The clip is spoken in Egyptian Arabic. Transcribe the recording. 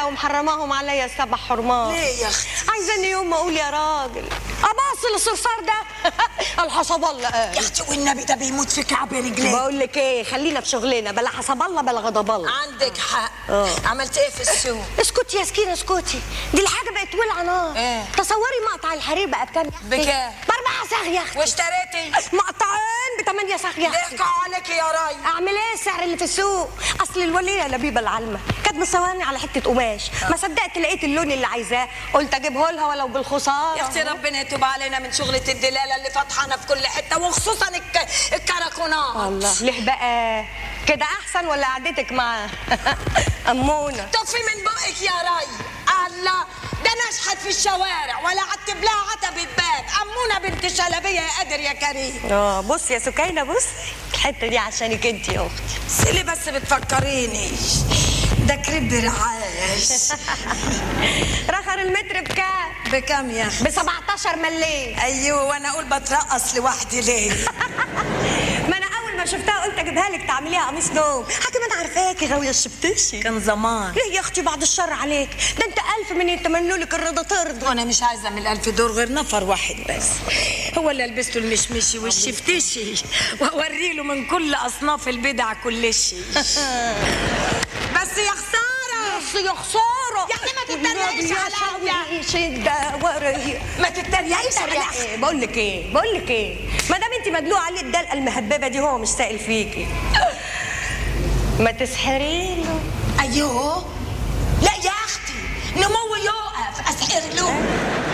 ثلاثة ومحرماهم عليا سبع حرمات ليه يا اختي عايزاني يوم ما اقول يا راجل اباص الصرصار ده الحصب الله قال يا اختي والنبي ده بيموت في كعب رجليه بقول لك ايه خلينا في شغلنا بلا حسب الله بلا غضب الله عندك حق آه. عملت ايه في السوق اسكتي يا سكينه اسكتي دي الحاجه بقت ولع نار إيه؟ تصوري مقطع الحرير بقى بكام يا اختي بكام؟ باربعة صاغ يا اختي واشتريتي مقطعين بثمانية صاغ يا اختي ضحكوا عليك يا راي اعمل ايه السعر اللي في السوق اصل الوليه لبيبه العلمه كانت مصورني على حته قماش ما صدقت لقيت اللون اللي عايزاه قلت اجيبه لها ولو بالخساره يا اختي ربنا يتوب علينا من شغلة الدلالة اللي فاتحانا في كل حتة وخصوصا الك... الكراكونات الله ليه بقى كده احسن ولا قعدتك مع امونه طفي من بقك يا راي الله ده نشحت في الشوارع ولا عتب لها عتبة باب أمونة بنت شلبية يا قادر يا كريم اه بص يا سكينه بص الحته دي عشانك انت يا اختي سيلي بس بتفكريني ده كريب برعاش رخر المتر بكام بكام يا أخي ب 17 مليم أيوه وأنا أقول بترقص لوحدي ليه ما انا اول ما شفتها قلت اجيبها لك تعمليها قميص نوم حاجه ما انا عارفاكي غاويه الشبتشي كان زمان ليه يا اختي بعد الشر عليك ده انت الف من يتمنوا لك الرضا ترضى وانا مش عايزه من الالف دور غير نفر واحد بس هو اللي لبسته المشمشي والشفتشي واوري له من كل اصناف البدع كل شيء بس يا خساره بس يا خساره يعني ما تتريقيش عليا. شده وريه ما تتريقيش على تريق ايه بقول لك ايه بقول لك ايه ما دام انت مدلوقه عليه الدلقه المهببه دي هو مش سائل فيكي ما تسحري له ايوه لا يا اختي نمو يوقف اسحر له